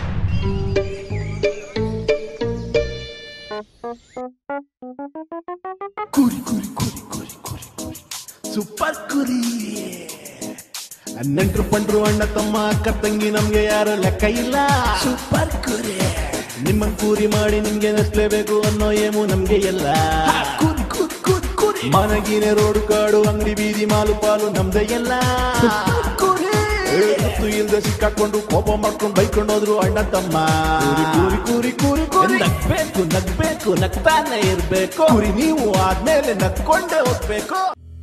ಕುರಿ ಕುರಿ ಕುರಿ ಕುರಿ ಕುರಿ ಕುರಿ ಸೂಪರ್ ಕುರಿ ನೆಂಟ್ರು ಪಂಡ್ರು ಅಣ್ಣ ತಮ್ಮ ಅಕ್ಕ ತಂಗಿ ನಮ್ಗೆ ಯಾರು ಲೆಕ್ಕ ಇಲ್ಲ ಸೂಪರ್ ಕುರಿ ನಿಮ್ಮ ಕೂರಿ ಮಾಡಿ ನಿಮ್ಗೆ ನಸ್ಲೇಬೇಕು ಅನ್ನೋ ಏಮು ನಮ್ಗೆ ಎಲ್ಲ ಕುರಿ ಕುರಿ ಕುರಿ ಕುರಿ ಮನಗಿನ ರೋಡು ಕಾಡು ಅಂಗಡಿ ಬೀದಿ ಮಾಲು ಪಾಲು ನಮ್ದೇ ಎಲ್ಲ ಗೊತ್ತು ಇಲ್ದೆ ಸಿಕ್ಕಾಕೊಂಡು ಕೋಪ ಮಾಡ್ಕೊಂಡು ಬೈಕೊಂಡು ಹೋದ್ರು ಅಣ್ಣ ತಮ್ಮ ಕೂರಿ ಕೂರಿ ಕೂರಿ ಕೂರಿ ಕೂರಿ ನಗ್ಬೇಕು ನಗ್ಬೇಕು ನಗ್ತಾನೆ ಇರ್ಬೇಕು ಕುರಿ ನೀವು ಆದ್ಮೇಲೆ ನಗ್ಕೊಂಡೇ ಹೋಗ್ಬೇಕು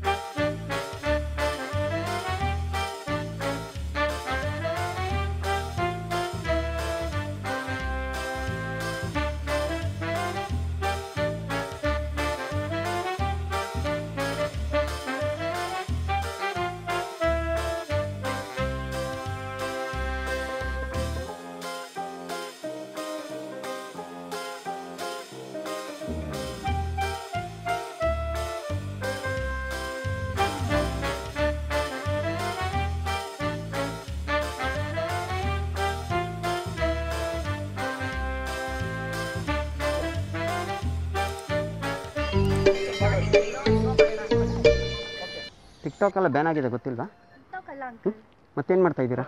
ಟಿಕ್ಟಾಕ್ ಎಲ್ಲ ಬ್ಯಾನ್ ಆಗಿದೆ ಗೊತ್ತಿಲ್ವಾ ಮತ್ತೇನು ಮಾಡ್ತಾ ಇದ್ದೀರಾ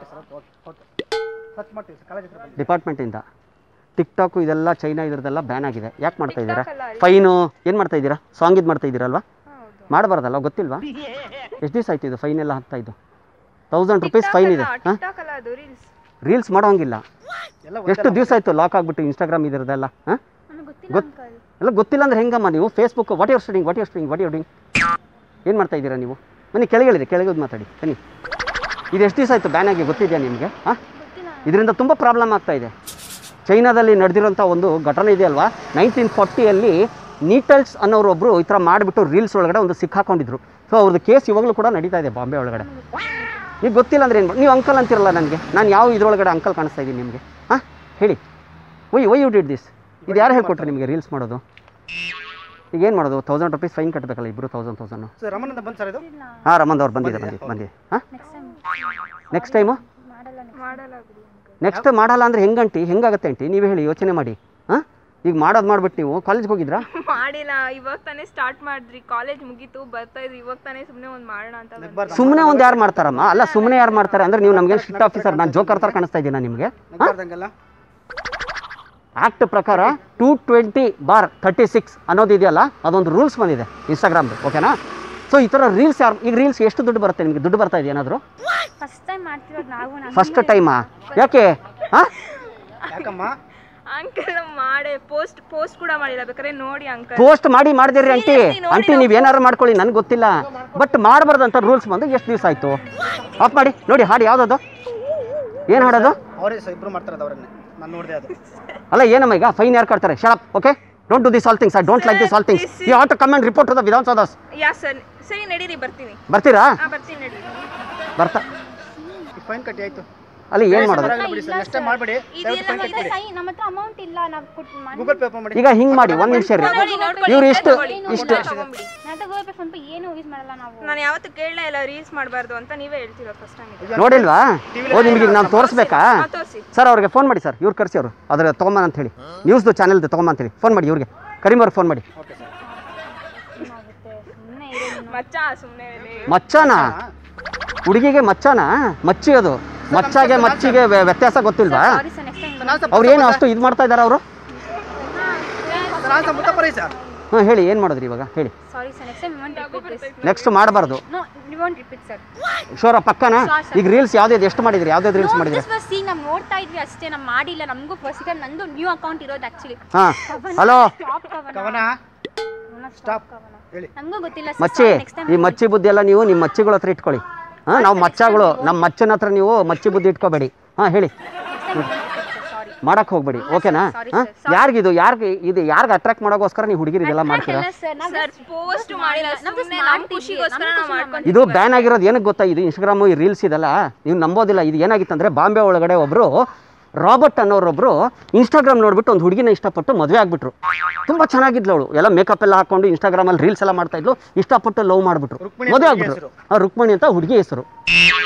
ಡಿಪಾರ್ಟ್ಮೆಂಟಿಂದ ಟಿಕ್ಟಾಕು ಇದೆಲ್ಲ ಚೈನಾ ಇದ್ರದ್ದೆಲ್ಲ ಬ್ಯಾನ್ ಆಗಿದೆ ಯಾಕೆ ಮಾಡ್ತಾ ಇದ್ದೀರಾ ಫೈನು ಏನು ಮಾಡ್ತಾ ಇದ್ದೀರಾ ಸಾಂಗ್ ಇದು ಮಾಡ್ತಾ ಇದ್ದೀರಲ್ವಾ ಮಾಡಬಾರ್ದಲ್ಲ ಗೊತ್ತಿಲ್ವಾ ಎಷ್ಟು ದಿವಸ ಆಯ್ತು ಇದು ಫೈನ್ ಎಲ್ಲ ಹಾಕ್ತಾ ಇದ್ದು ತೌಸಂಡ್ ರುಪೀಸ್ ಫೈನ್ ಇದೆ ಹಾಂ ರೀಲ್ಸ್ ಮಾಡೋಂಗಿಲ್ಲ ಎಷ್ಟು ದಿವಸ ಆಯಿತು ಲಾಕ್ ಆಗಿಬಿಟ್ಟು ಇನ್ಸ್ಟಾಗ್ರಾಮ್ ಇದರದೆಲ್ಲ ಹಾಂ ಗೊತ್ ಎಲ್ಲ ಗೊತ್ತಿಲ್ಲ ಅಂದ್ರೆ ಹೆಂಗಮ್ಮ ನೀವು Facebook what you're studying what you're studying what you're ding ಏನು ಮಾಡ್ತಾ ಇದ್ದೀರಾ ನೀವು ಬನ್ನಿ ಕೆಳಗಿಳಿದೆ ಕೆಳಗೋದು ಮಾತಾಡಿ ಬನ್ನಿ ಇದು ಎಷ್ಟು ದಿವಸ ಆಯಿತು ಬ್ಯಾನ್ ಆಗಿ ಗೊತ್ತಿದೆಯಾ ನಿಮಗೆ ಹಾಂ ಇದರಿಂದ ತುಂಬ ಪ್ರಾಬ್ಲಮ್ ಆಗ್ತಾ ಇದೆ ಚೈನಾದಲ್ಲಿ ನಡೆದಿರೋಂಥ ಒಂದು ಘಟನೆ ಇದೆಯಲ್ವಾ ನೈನ್ಟೀನ್ ಫಾರ್ಟಿಯಲ್ಲಿ ನೀಟಲ್ಸ್ ಅನ್ನೋರು ಒಬ್ಬರು ಈ ಥರ ಮಾಡಿಬಿಟ್ಟು ರೀಲ್ಸ್ ಒಳಗಡೆ ಒಂದು ಸಿಕ್ಕಾಕೊಂಡಿದ್ರು ಸೊ ಅವ್ರದ್ದು ಕೇಸ್ ಇವಾಗಲೂ ಕೂಡ ನಡೀತಾ ಇದೆ ಬಾಂಬೆ ಒಳಗಡೆ ಈಗ ಗೊತ್ತಿಲ್ಲ ಅಂದ್ರೆ ಏನು ನೀವು ಅಂಕಲ್ ಅಂತಿರಲ್ಲ ನನಗೆ ನಾನು ಯಾವ ಇದ್ರೊಳಗಡೆ ಅಂಕಲ್ ಕಾಣಿಸ್ತಾ ಇದ್ದೀನಿ ನಿಮಗೆ ಹಾಂ ಹೇಳಿ ಒಯ್ ಒಯ್ ಯು ಡಿಡ್ ದಿಸ್ ಇದು ಯಾರು ಹೇಳ್ಕೊಟ್ರೆ ನಿಮಗೆ ರೀಲ್ಸ್ ಮಾಡೋದು ಈಗ ಏನು ಮಾಡೋದು ತೌಸಂಡ್ ರುಪೀಸ್ ಫೈನ್ ಕಟ್ಟಬೇಕಲ್ಲ ಇಬ್ಬರು ತೌಸಂಡ್ ತೌಸಂಡು ಸರ್ ರಮಣಂದ ಬಂದು ಸರ್ ಇದು ಹಾಂ ರಮಂದ್ ಅವ್ರು ಬಂದಿದೆ ಬಂದಿದೆ ಬಂದಿದೆ ಹಾಂ ನೆಕ್ಸ್ಟ್ ಟೈಮು ನೆಕ್ಸ್ಟ್ ಮಾಡಲ್ಲ ಅಂದರೆ ಹೆಂಗಂಟಿ ಹೆಂಗಾಗತ್ತೆ ಅಂಟಿ ನೀವೇ ಹೇಳಿ ಯೋಚನೆ ಮಾಡಿ ಹಾಂ ಈಗ ಮಾಡೋದು ಮಾಡ್ಬಿಟ್ಟು ನೀವು ಕಾಲೇಜ್ಗೆ ಹೋಗಿದ್ರಾ ಮಾಡಿಲ್ಲ ಇವಾಗ ತಾನೇ ಸ್ಟಾರ್ಟ್ ಮಾಡಿದ್ರಿ ಕಾಲೇಜ್ ಮುಗೀತು ಬರ್ತಾ ಇದ್ರಿ ಇವಾಗ ತಾನೇ ಸುಮ್ಮನೆ ಒಂದು ಮಾಡೋಣ ಅಂತ ಬಂದೆ. ಸುಮ್ಮನೆ ಒಂದು ಯಾರು ಮಾಡ್ತಾರಮ್ಮ ಅಲ್ಲ ಸುಮ್ಮನೆ ಯಾರು ಮಾಡ್ತಾರೆ ಅಂದರೆ ನೀವು ನಮಗೆ ಸ್ಟ್ರಿಕ್ಟ್ ಆಫೀಸರ್ ನಾನು ಜೋಕರ್ ಥರ ಕಾಣಿಸ್ತಾ ಇದ್ದೀನ ನಿಮಗೆ ನಗ್ಬಾರ್ದಂಗಲ್ಲ ಆ್ಯಕ್ಟ್ ಪ್ರಕಾರ two twenty bar thirty six ಅನ್ನೋದು ಇದೆಯಲ್ಲ ಅದೊಂದು ರೂಲ್ಸ್ ಬಂದಿದೆ ಇನ್ಸ್ಟಾಗ್ರಾಮ್ದು ಓಕೆನಾ ಸೊ ಈ ಥರ ರೀಲ್ಸ್ ಯಾರು ಈಗ ರೀಲ್ಸ್ ಎಷ್ಟು ದುಡ್ಡು ಬರುತ್ತೆ ನಿಮಗೆ ದುಡ್ಡು ಬರ್ತಾ ಇದೆ ಏನಾದರೂ ಫಸ್ಟ್ ಟೈಮ್ ಮಾಡ್ತಿರೋದು ನಾವು ನಮ್ಗೆ ಫಸ್ಟ್ ಟೈಮಾ ಯಾಕೆ ಹಾಂ ಯಾಕಮ್ಮ ಅಂಕಲ್ ಮಾಡೇ ಪೋಸ್ಟ್ ಪೋಸ್ಟ್ ಕೂಡ ಮಾಡಿಲ್ಲ ಬೇಕಾದ್ರೆ ನೋಡಿ ಅಂಕಲ್ ಪೋಸ್ಟ್ ಮಾಡಿ ಮಾಡಿದಿರಿ ಅಂಟಿ Seriously, ನೋಡಿ ಅಂಟಿ ನೀವು ಏನಾರು ಮಾಡ್ಕೊಳ್ಳಿ ನನಗೆ ಗೊತ್ತಿಲ್ಲ ಬಟ್ ಮಾಡಬಾರ್ದಂತ ರೂಲ್ಸ್ ಬಂದು ಎಷ್ಟು ದಿವಸ ಆಯಿತು ಆಫ್ ಮಾಡಿ ನೋಡಿ ಹಾಡು ಯಾವುದದು ಏನು ಹಾಡೋದು ಅವರೇ ಸರ್ ಇಬ್ರು ಮಾಡ್ತಾರೆ ಅವರನ್ನೇ ನಾನು ನೋಡಿದೆ ಅದು ಅಲ್ಲ ಏನಮ್ಮ ಈಗ ಫೈನ್ ಯಾರು ಕಟ್ತಾರೆ shut up okay don't do this all things I don't like this all things you have to come and report to the ವಿಧಾನಸೌಧಸ್ ಯಾ ಸರ್ ಸರಿ ನಡೀರಿ ಬರ್ತೀನಿ ಬರ್ತೀರಾ ಹಾ ಬರ್ತೀನಿ ನಡೀರಿ ಬರ್ತಾ ಈ ಫೈನ್ ಕಟ್ಟಿ ಆಯ್ತು ಅಲ್ಲಿ ಏನು ಮಾಡೋದು ಬರಲ್ಲ ಬಿಡಿ ಸರ್ ನೆಕ್ಸ್ಟ್ ಟೈಮ್ ಮಾಡಬೇಡಿ ದಯವಿಟ್ಟು ಫೈನ್ ಇಲ್ಲ ಕಟ್ಬಿಡಿ ಸೈ ನಮ್ಮ ಹತ್ರ ಅಮೌಂಟ್ ಇಲ್ಲ ನಾವು ಕೊಟ್ಟು ಮಾಡಿ ಗೂಗಲ್ ಪೇ ಓಪನ್ ಮಾಡಿ ಈಗ ಹಿಂಗೆ ಮಾಡಿ ಒಂದು ನಿಮಿಷ ರೀ ನೋಡಿ, ನೋಡ್ಕೊಳ್ಳಿ, ಇವ್ರು ಇಷ್ಟು ತಗೊಳ್ಳಿ, ಇಷ್ಟು ತಗೊಂಬಿಡಿ. ನನ್ನ ಹತ್ರ ಗೂಗಲ್ ಪೇ ಫೋನ್ ಪೇ ಏನು ಯೂಸ್ ಮಾಡಲ್ಲ ನಾವು ನಾನು ಯಾವತ್ತೂ ಕೇಳಲೇ ಇಲ್ಲ ರೀಲ್ಸ್ ಮಾಡಬಾರ್ದು ಅಂತ ನೀವೇ ಹೇಳ್ತಿರೋ ಫಸ್ಟ್ ಟೈಮ್ ನೋಡಿಲ್ವಾ ಓ ನಿಮಗೆ ಈಗ ನಾನು ತೋರಿಸ್ಬೇಕಾ ತೋರಿಸಿ ಸರ್ ಅವ್ರಿಗೆ ಫೋನ್ ಮಾಡಿ ಸರ್ ಇವ್ರು ಕರ್ಸಿ ಅವರು ಅದ್ರ ತೊಗೊಂಬ ಅಂತ ಹೇಳಿ ನ್ಯೂಸ್ದು ಚಾನೆಲ್ದು ತೊಗೊಂಬ ಅಂತ ಹೇಳಿ ಫೋನ್ ಮಾಡಿ ಇವ್ರಿಗೆ ಕರೀಮ್ ಅವ್ರಿಗೆ ಫೋನ್ ಮಾಡಿ ಏನಾಗುತ್ತೆ ಸುಮ್ಮನೆ ಇರೋ ಮಚ್ಚ ಸುಮ್ಮನೆ ಮಚ್ಚನ ಹುಡುಗಿಗೆ ಮಚ್ಚನ ಮಚ್ಚಿ ಅದು ಮಚ್ಚಾಗೆ ಮಚ್ಚಿಗೆ ವ್ಯ- ವ್ಯತ್ಯಾಸ ಗೊತ್ತಿಲ್ವಾ ಸಾರಿ ಸರ್ ನೆಕ್ಸ್ಟ್ ಟೈಮ್ ನಾನು ಸ್ವಲ್ಪ ಅವ್ರು ಏನು ಅಷ್ಟು ಇದು ಮಾಡ್ತಾ ಇದ್ದಾರೆ ಅವರು ನಾನು ಸ್ವಲ್ಪ ಮುತ್ತಪ್ಪರಿ ಸರ್ ಹಾಂ ಹೇಳಿ ಏನು ಮಾಡಿದ್ರಿ ಇವಾಗ ಹೇಳಿ sorry sir next time want repeat this next ಮಾಡಬಾರ್ದು no you want repeat sir ಶೋರ ಪಕ್ಕನ Sure, sir. ಈಗ ರೀಲ್ಸ್ ಯಾವ್ದು ಎಷ್ಟು ಮಾಡಿದ್ರಿ ಯಾವ್ದಾದ್ರು ರೀಲ್ಸ್ ಮಾಡಿದ್ರಿ ದಿಸ್ ವಾಸ್ ಸಿ ನಾವು ನೋಡ್ತಾ ಇದ್ವಿ ಅಷ್ಟೇ ನಾವು ಮಾಡಿಲ್ಲ ನಮಗೂ ಫಸ್ಟ್ ಟೈಮ್ ನಂದು ನ್ಯೂ ಅಕೌಂಟ್ ಇರೋದು ಆಕ್ಚುಲಿ ಹಾಂ hello stop Kavana Kavana stop ಕವನ ಹೇಳಿ ನಮಗೂ ಗೊತ್ತಿಲ್ಲ ಮಚ್ಚಿ ಈ ಮಚ್ಚಿ ಬುದ್ಧಿ ಎಲ್ಲ ನೀವು ನಿಮ್ಮ ಮಚ್ಚಿಗಳ ಹತ್ರ ಇಟ್ಕೊಳ್ಳಿ ಹಾಂ ನಾವು ಮಚ್ಚಗಳು ನಮ್ಮ ಮಚ್ಚನ ಹತ್ರ ನೀವು ಮಚ್ಚಿ ಬುದ್ಧಿ ಇಟ್ಕೋಬೇಡಿ ಹಾಂ ಹೇಳಿ ಮಾಡಕ್ ಹೋಗ್ಬೇಡಿ ಓಕೆನಾ sorry, ಹಾಂ sir. ಯಾರಿಗಿದು ಯಾರಿಗೆ ಇದು ಯಾರಿಗೆ ಅಟ್ರಾಕ್ಟ್ ಮಾಡೋಗೋಸ್ಕರ ನೀವು ಹುಡುಗಿರು ಇದೆಲ್ಲ ಮಾಡ್ತೀರಾ ಸರ್ ಪೋಸ್ಟ್ ಮಾಡಿಲ್ಲ ನಮ್ದು ಸುಮ್ಮನೆ smart ನಮ್ಮ ಇದೆ, ಖುಷಿಗೋಸ್ಕರ ನಮ್ದು ನಾವು ಖುಷಿ ಮಾಡ್ಕೊಂಡು ಇದು ಬ್ಯಾನ್ ಆಗಿರೋದು ಏನಕ್ಕೆ ಗೊತ್ತಾ ಇದು ಇನ್ಸ್ಟಾಗ್ರಾಮು ಈ ರೀಲ್ಸ್ ಇದೆಲ್ಲ ನೀವು ನಂಬೋದಿಲ್ಲ ಇದು ಏನಾಗಿತ್ತಂದ್ರೆ ಬಾಂಬೆ ಒಳಗಡೆ ಒಬ್ಬರು ರಾಬರ್ಟ್ ಅನ್ನೋರೊಬ್ರು ಇನ್ಸ್ಟಾಗ್ರಾಮ್ ನೋಡ್ಬಿಟ್ಟು ಒಂದು ಹುಡುಗಿನ ಇಷ್ಟಪಟ್ಟು ಮದುವೆ ಆಗ್ಬಿಟ್ರು ತುಂಬ ಚೆನ್ನಾಗಿದ್ಲು ಅವಳು ಎಲ್ಲ ಮೇಕಪ್ ಎಲ್ಲ ಹಾಕೊಂಡು ಇನ್ಸ್ಟಾಗ್ರಾಮಲ್ಲಿ ರೀಲ್ಸ್ ಎಲ್ಲ ಮಾಡ್ತಾ ಇದ್ಲು ಇಷ್ಟಪಟ್ಟು ಲವ್ ಮಾಡ್ಬಿಟ್ರು ರುಕ್ಮಿಣಿ ಮದುವೆ ಅಂತ ಹುಡ್ಗಿ ಆಗ್ಬಿಟ್ರು ಆ ರುಕ್ಮಿಣಿ ಅಂತ ಹುಡುಗಿ ಹೆಸರು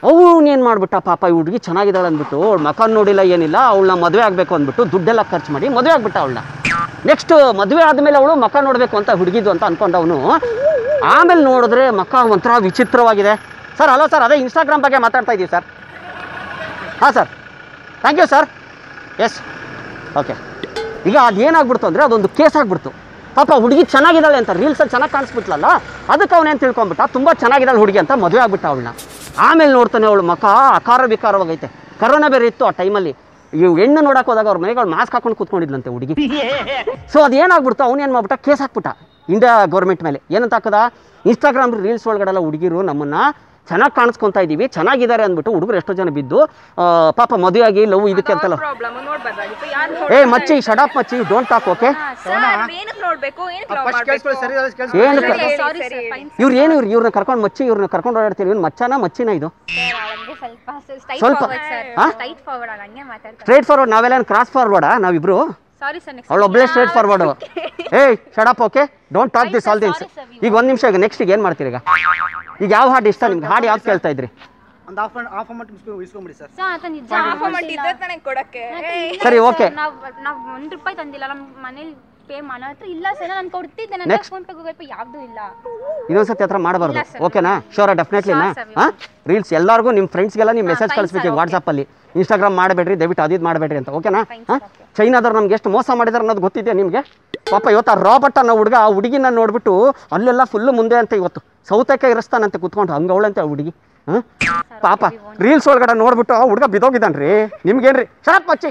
ಅವನು ಏನು ಮಾಡ್ಬಿಟ್ಟ ಪಾಪ ಈ ಹುಡುಗಿ ಚೆನ್ನಾಗಿದ್ದಾಳೆ ಅಂದ್ಬಿಟ್ಟು ಅವಳ ಮಕ ನೋಡಿಲ್ಲ ಏನಿಲ್ಲ ಅವಳನ್ನ ಮದುವೆ ಆಗಬೇಕು ಅಂದ್ಬಿಟ್ಟು ದುಡ್ಡೆಲ್ಲ ಖರ್ಚು ಮಾಡಿ ಮದುವೆ ಆಗ್ಬಿಟ್ಟ ಅವಳನ್ನ ನೆಕ್ಸ್ಟ್ ಮದುವೆ ಆದಮೇಲೆ ಅವಳು ಮಕ ನೋಡಬೇಕು ಅಂತ ಹುಡುಗಿದ್ದು ಅಂತ ಅನ್ಕೊಂಡವನು ಆಮೇಲೆ ನೋಡಿದ್ರೆ ಮಕ ಒಂಥರ ವಿಚಿತ್ರವಾಗಿದೆ ಸರ್ ಹಲೋ ಸರ್ ಅದೇ ಇನ್ಸ್ಟಾಗ್ರಾಮ್ ಬಗ್ಗೆ ಮಾತಾಡ್ತಾ ಇದ್ದೀವಿ ಸರ್ ಹಾಂ sir thank you sir yes okay ಈಗ ಅದೇನಾಗ್ಬಿಡ್ತು ಅಂದರೆ ಅದೊಂದು ಕೇಸ್ ಆಗ್ಬಿಡ್ತು ಪಾಪ ಹುಡುಗಿ ಚೆನ್ನಾಗಿದ್ದಾಳೆ ಅಂತ ರೀಲ್ಸಲ್ಲಿ ಚೆನ್ನಾಗಿ ಕಾಣಿಸ್ಬಿಟ್ಲಲ್ಲ ಅದಕ್ಕೆ ಅವನೇನು ತಿಳ್ಕೊಂಬಿಟ್ಟ ತುಂಬ ಚೆನ್ನಾಗಿದ್ದಾಳೆ ಹುಡುಗಿ ಅಂತ ಮದುವೆ ಆಗ್ಬಿಟ್ಟ ಅವಳನ್ನ ಆಮೇಲೆ ನೋಡ್ತಾನೆ ಅವಳು ಮಖ ಅಕಾರ ವಿಕಾರವಾಗೈತೆ ಕರೋನಾ ಬೇರೆ ಇತ್ತು ಆ ಟೈಮಲ್ಲಿ ಈ ಹೆಣ್ಣು ನೋಡಕ್ಕೆ ಹೋದಾಗ ಅವ್ರ ಮನೆಗೆ ಅವ್ಳು ಮಾಸ್ಕ್ ಹಾಕೊಂಡು ಕೂತ್ಕೊಂಡಿದ್ಲಂತೆ ಹುಡುಗಿ ಸೊ ಅದೇನಾಗ್ಬಿಡ್ತು ಅವ್ನು ಮಾಡ್ಬಿಟ್ಟ ಕೇಸ್ ಹಾಕ್ಬಿಟ್ಟ ಇಂಡಿಯಾ ಗೌರ್ಮೆಂಟ್ ಮೇಲೆ ಏನಂತ ಹಾಕದ ಇನ್ಸ್ಟಾಗ್ರಾಮ್ ರೀಲ್ಸ್ ಒಳಗಡೆಲ್ಲ ಹುಡುಗಿರು ನಮ್ಮನ್ನ ಚೆನ್ನಾಗಿ ಕಾಣಿಸ್ಕೊಂತಾ ಇದ್ದೀವಿ ಚೆನ್ನಾಗಿದ್ದಾರೆ ಅಂದ್ಬಿಟ್ಟು ಹುಡುಗರು ಎಷ್ಟೋ ಜನ ಬಿದ್ದು ಆ, ಪಾಪ ಮದುವೆ ಆಗಿ ಲವ್ ಇದಕ್ಕೆ ಅಂತಲ್ಲ ಪ್ರಾಬ್ಲಮ್ ನೋಡ್ಬಾರ್ದಾಗಿತ್ತು ಯಾರು ಏ ಮಚ್ಚಿ ಶಡಪ್ ಮಚ್ಚಿ ಡೋಂಟ್ ಟಾಕ್ ಓಕೆ ಏನಕ್ಕೆ ನೋಡ್ಬೇಕು ಏನಕ್ಕೆ ಲವ್ ಫಸ್ಟ್ ಕೇಳಿಸ್ಕೊಳ್ಳಿ ಸರಿ ಮಾಡ್ಬೇಕು ಕೇಳಿಸ್ಕೊಳ್ಳಿ ಏನಕ್ಕೆ ಹೇಳಿ, ಸಾರಿ ಸರಿ ಸರ್ ಹೇಳಿ. ಫೈನ್ ಇವ್ರು ಏನು ಇವ್ರು ಇವ್ರನ್ನ ಕರ್ಕೊಂಡು ಮಚ್ಚಿ ಇವ್ರನ್ನ ಕರ್ಕೊಂಡು ಓಡಾಡ್ತೀವಿ ಇವ್ನು ಮಚ್ಚನ ಮಚ್ಚಿನ ಇದು ಹಂಗೆ ಸ್ವಲ್ಪ ಸ್ಟೈಟ್ ಸ್ವಲ್ಪ? ಫಾರ್ವರ್ಡ್ ಸರ್ ಹಾ? ಸ್ಟೈಟ್ ಫಾರ್ವರ್ಡ್ ಹಂಗೆ ಮಾತಾಡ್ತಾರೆ ಸ್ಟ್ರೇಟ್ ಫಾರ್ವರ್ಡ್ ನಾವೆಲ್ಲ ಕ್ರಾಸ್ ಫಾರ್ವರ್ಡಾ ನಾವಿಬ್ರು ಸಾರಿ ಸರ್ ನೆಕ್ಸ್ಟ್ ಅವಳು ಒಬ್ಬಳೇ ಸ್ಟ್ರೇಟ್ ಫಾರ್ವರ್ಡು ಏಯ್ shut up okay don't talk this all this ಈಗ ಒಂದು ನಿಮಿಷ ಈಗ ನೆಕ್ಸ್ಟ್ ಈಗ ಏನು ಮಾಡ್ತೀರಿ ಈಗ ಈಗ ಯಾವ ಹಾಡು ಇಷ್ಟ ನಿಮ್ಗೆ ಹಾಡು ಯಾವ್ದು ಕೇಳ್ತಾ ಇದ್ರಿ ಒಂದು ಹಾಫ್ ಹಾಫ್ ಅಮೌಂಟ್ ಇಸ್ಕೊಂಬಿಡಿ ಸರ್ ಸರ್ ಆತ ನಿಜ ಆಫ್ ಅಮೌಂಟ್ ಇದ್ರೆ ತಾನೇ ಕೊಡಕ್ಕೆ ಏಯ್, ಸರಿ, okay. ನಾವು ನಾವು ಒಂದು ರೂಪಾಯಿ ತಂದಿಲ್ಲ ನಮ್ಮ ಮನೇಲಿ ಪೇ ಮಾಡೋ ಹತ್ರ ಇಲ್ಲ ಸರ್ ನಾನು ಕೊಡ್ತಿದ್ದೆ ನನ್ನ Next. PhonePe Google Pay ಯಾವ್ದು ಇಲ್ಲ ಇನ್ನೊಂದ್ಸತಿ ಹತ್ರ ಮಾಡಬಾರ್ದು ಇಲ್ಲ sir. ಓಕೆನಾ ಶೋರ ಡೆಫಿನೆಟ್ಲಿನಾ Sure, sir. ಹಾಂ ರೀಲ್ಸ್ ಎಲ್ಲರಿಗೂ ನಿಮ್ಮ ಫ್ರೆಂಡ್ಸ್ಗೆಲ್ಲ ನೀವು ಹಾ, ಮೆಸೇಜ್ fine, ಕಳಿಸ್ಬೇಕು sir, okay. ವಾಟ್ಸಪ್ಪಲ್ಲಿ ಇನ್ಸ್ಟಾಗ್ರಾಮ್ ಮಾಡಬೇಡ್ರಿ ದಯವಿಟ್ಟು ಅದಿದ್ದು ಮಾಡಬೇಡ್ರಿ ಅಂತ ಓಕೆನಾ Fine, ಹಾಂ sir, okay. ಚೈನಾದವ್ರು ನಮ್ಗೆ ಎಷ್ಟು ಮೋಸ ಮಾಡಿದಾರೆ ಅನ್ನೋದು ಗೊತ್ತಿದೆ ನಿಮಗೆ ಪಾಪ ಇವತ್ತು ಆ ರಾಬರ್ಟ್ ಅನ್ನೋ ಹುಡುಗ ಆ ಹುಡುಗಿನ ನೋಡ್ಬಿಟ್ಟು ಅಲ್ಲೆಲ್ಲ ಫುಲ್ಲು ಮುಂದೆ ಅಂತ ಇವತ್ತು ಸೌತೆಕಾಯಿ ಇರಿಸ್ತಾನಂತೆ ಕುತ್ಕೊಂಡು ಹಂಗೆ ಅವಳಂತೆ ಆ ಹುಡುಗಿ ಹಾಂ ಪಾಪ ರೀಲ್ಸ್ ಒಳಗಡೆ ನೋಡ್ಬಿಟ್ಟು ಆ ಹುಡುಗ ಬಿದ್ದೋಗಿದ್ದಾನ್ರಿ ನಿಮ್ಗೇನ್ರಿ ಶರತ್ ಮಚ್ಚಿ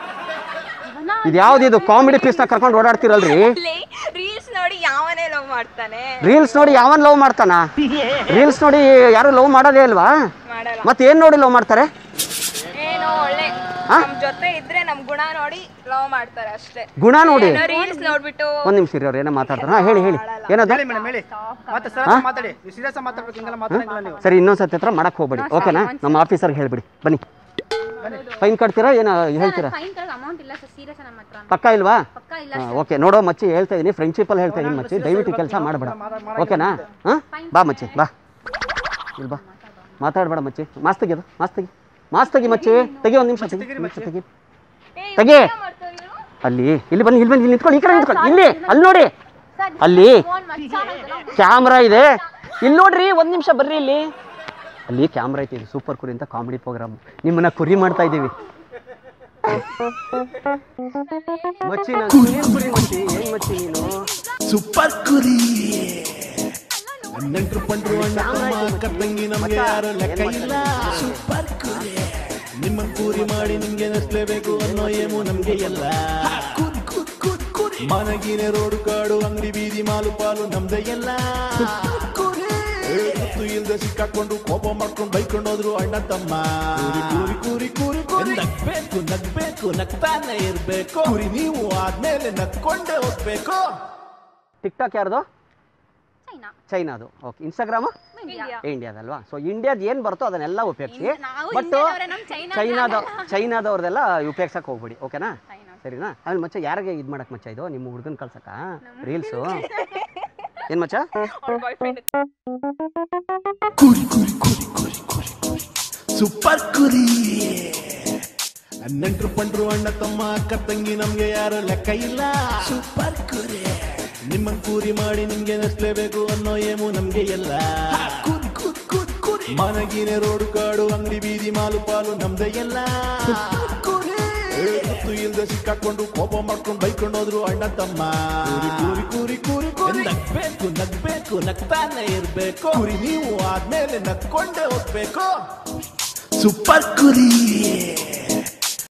ಇದು ಯಾವ್ದು ಇದು ಕಾಮಿಡಿ ಪೀಸ್ನ ಕರ್ಕೊಂಡು ಓಡಾಡ್ತಿರಲ್ರಿ ರೀಲ್ಸ್ ನೋಡಿ ಯಾವನೇ ಲವ್ ಮಾಡ್ತಾನೆ ರೀಲ್ಸ್ ನೋಡಿ ಯಾವನ್ ಲವ್ ಮಾಡ್ತಾನ ರೀಲ್ಸ್ ನೋಡಿ ಯಾರು ಲವ್ ಮಾಡೋದೇ ಅಲ್ವಾ ಮಾಡಲ್ಲ ಮತ್ತೆ ಏನ್ ನೋಡಿ ಲವ್ ಮಾಡ್ತಾರೆ ಏನೋ ಒಳ್ಳೆ ಹಾ? ನಮ್ ಜೊತೆ ಇದ್ರೆ ನಮ್ ಗುಣ ನೋಡಿ ಲವ್ ಮಾಡ್ತಾರೆ ಅಷ್ಟೇ ಗುಣ ನೋಡಿ ರೀಲ್ಸ್ ನೋಡ್ಬಿಟ್ಟು ಒಂದ್ ನಿಮಿಷ ರೀ ಅವ್ರು ಏನೋ ಮಾತಾಡ್ತಾರೆ ಹಾ ಹೇಳಿ ಹೇಳಿ ಏನದ ಹೇಳಿ ಮೇಡಮ್ ಹೇಳಿ ಮತ್ತೆ ಸರ್ ಮಾತಾಡಿ ನೀವು ಸೀರಿಯಸ್ ಮಾತಾಡ್ಬೇಕು ಹಿಂಗೆಲ್ಲ ಮಾತಾಡಂಗಿಲ್ಲ ನೀವು ಸರಿ ಇನ್ನೊಂದ್ಸತಿ ಹತ್ರ ಮಾಡಕ್ ಹೋಗ್ಬೇಡಿ ಓಕೆನಾ ನಮ್ಮ ಆಫೀಸರ್ಗೆ ಹೇಳ್ಬಿಡಿ ಬನ್ನಿ ಫೈನ್ ಕಟ್ತೀರಾ ಏನೋ ಹೇಳ್ತೀರಾ ಫೈನ್ ತರ ಅಮೌಂಟ್ ಇಲ್ಲ ಸರ್ ಸೀರಿಯಸ್ ನಮ್ಮ ಹತ್ರ ಪಕ್ಕ ಇಲ್ವಾ ಪಕ್ಕ ಇಲ್ಲ ಓಕೆ ನೋಡೋ ಮಚ್ಚಿ ಹೇಳ್ತಾ ಇದೀನಿ ಫ್ರೆಂಡ್ಶಿಪ್ಪಲ್ಲಿ ಹೇಳ್ತಾ ಇದೀನಿ ಮಚ್ಚಿ ದಯವಿಟ್ಟು ಕೆಲಸ ಮಾಡಬೇಡ ಓಕೆನಾ ಹಾಂ ಬಾ ಮಚ್ಚಿ ಬಾ ಇಲ್ಲಿ ಬಾ ಮಾತಾಡಬೇಡ ಮಚ್ಚಿ ಮಾಸ್ ತೆಗಿಯೋದು ಮಾಸ್ ತೆಗಿ ಮಾಸ್ ತೆಗಿ ಮಚ್ಚಿ ತೆಗಿ ಒಂದು ನಿಮಿಷ ತೆಗಿ ಒಂದ್ ನಿಮಿಷ ತೆಗಿ ತೆಗಿ ಅಲ್ಲಿ ಇಲ್ಲಿ ಬನ್ನಿ ಇಲ್ಲಿ ಬನ್ನಿ ಇಲ್ಲಿ ನಿಂತ್ಕೊಳ್ಳಿ ಈ ಕಡೆ ನಿಂತ್ಕೊಳ್ಳಿ ಇಲ್ಲಿ ಅಲ್ಲಿ ನೋಡಿ ಸರ್ ಅಲ್ಲಿ ಫೋನ್ ಮಾಡಿ ಕ್ಯಾಮ್ರಾ ಇದೆ ಇಲ್ಲಿ ನೋಡ್ರಿ ಒಂದು ನಿಮಿಷ ಬರ್ರಿ ಇಲ್ಲಿ ಅಲ್ಲಿ ಕ್ಯಾಮ್ರಾ ಐತಿ ಇದು ಸೂಪರ್ ಕುರಿ ಅಂತ ಕಾಮಿಡಿ ಪ್ರೋಗ್ರಾಮ್ ನಿಮ್ಮನ್ನ ಕುರಿ ಮಾಡ್ತಾ ಇದ್ದೀವಿ ಮಚ್ಚಿ ನಾನು ಏನ್ ಕುರಿ ಮಚ್ಚಿ ಏನ್ ಮಚ್ಚಿ ನೀನು ಸೂಪರ್ ಕುರಿ ನೆಂಟ್ರು ಪಂಟ್ರು ಅಣ್ಣ ತಮ್ಮ ಅಕ್ಕ ತಂಗಿ ನಮ್ಗೆ ಯಾರು ಲೆಕ್ಕ ಇಲ್ಲ ಸೂಪರ್ ಕುರಿ ನಿಮ್ಮನ್ ಕೂರಿ ಮಾಡಿ ನಿಮ್ಗೆ ನಸ್ಲೇಬೇಕು ಅನ್ನೋ ಏಮು ನಮ್ಗೆ ಎಲ್ಲ ಕುರಿ ಕುರಿ ಕುರಿ ಕುರಿ ಮನಗಿನೆ ರೋಡು ಕಾಡು ಅಂಗಡಿ ಬೀದಿ ಮಾಲು ಪಾಲು ನಮ್ದೇ ಎಲ್ಲ ಏ, ಗೊತ್ತು ಇಲ್ದೆ ಸಿಕ್ಕಾಕೊಂಡು ಕೋಪ ಮಾಡ್ಕೊಂಡು ಬೈಕೊಂಡು ಹೋದ್ರು ಅಣ್ಣ ತಮ್ಮ ಕೂರಿ ಕೂರಿ ಕೂರಿ ಕೂರಿ ನಗ್ಬೇಕು ನಗ್ಬೇಕು ನಗ್ತಾನೆ ಇರ್ಬೇಕು ಕುರಿ ನೀವು ಆದ್ಮೇಲೆ ನಗ್ಕೊಂಡೇ ಹೋಗ್ಬೇಕು ಟಿಕ್ ಟಾಕ್ ಯಾರ್ದು ಚೈನಾ ಚೈನಾದು ಓಕೆ ಇನ್ಸ್ಟಾಗ್ರಾಮು ಇಂಡಿಯಾ ಇಂಡಿಯಾದಲ್ವಾ ಸೊ ಇಂಡಿಯಾದ ಏನು ಬರ್ತೋ ಅದನ್ನೆಲ್ಲ ಉಪಯೋಗಿಸಿ ನಾವು ಬಟ್ ಇಂಡಿಯಾದವ್ರೆ, ನಮ್ ಚೈನಾದ ಚೈನಾದ ಚೈನಾದವ್ರದೆಲ್ಲ ಉಪಯೋಗಿಸಕ್ಕೆ ಹೋಗ್ಬಿಡಿ ಓಕೆನಾ ಚೈನಾ ಸರಿನಾ ಆಮೇಲೆ ಮಚ್ಚ ಯಾರಿಗೆ ಇದು ಮಾಡಕ್ ಮಚ್ಚ ಇದು ನಿಮ್ಮ ಹುಡುಗನ ಕಳ್ಸಕ್ಕ ರೀಲ್ಸು ಏನು ಮಚ್ಚ ಬಾಯ್ ಫ್ರೆಂಡ್ ಕುರಿ ಕುರಿ ಕುರಿ ಕುರಿ ಕುರಿ ಕುರಿ ಸೂಪರ್ ಕುರಿ ನೆಂಟ್ರು ಪಂಟ್ರು ಅಣ್ಣ ತಮ್ಮ ಅಕ್ಕ ತಂಗಿ ನಮ್ಗೆ ಯಾರು ಲೆಕ್ಕ ಇಲ್ಲ ಸೂಪರ್ ಕುರಿ ನಿಮ್ಮನ್ ಕೂರಿ ಮಾಡಿ ನಿಮ್ಗೆ ನಸ್ಲೇಬೇಕು ಅನ್ನೋ ಏಮು ನಮ್ಗೆ ಎಲ್ಲ ಕುರಿ ಕುರಿ ಕುರಿ ಕುರಿ ಮನಗಿನೆ ರೋಡು ಕಾಡು ಅಂಗಡಿ ಬೀದಿ ಮಾಲು ಪಾಲು ನಮ್ದೇ ಎಲ್ಲ ಏ, ಗೊತ್ತು ಇಲ್ದೆ ಸಿಕ್ಕಾಕೊಂಡು ಕೋಪ ಮಾಡ್ಕೊಂಡು ಬೈಕೊಂಡು ಹೋದ್ರು ಅಣ್ಣ ತಮ್ಮ ಕೂರಿ ಕೂರಿ ಕೂರಿ ಕೂರಿ ನಗ್ಬೇಕು ನಗ್ಬೇಕು ನಗ್ತಾನೆ ಇರ್ಬೇಕು ಕುರಿ ನೀವು ಆದ್ಮೇಲೆ ನಗ್ಕೊಂಡೇ ಹೋಗ್ಬೇಕು ಸೂಪರ್ ಕುರಿ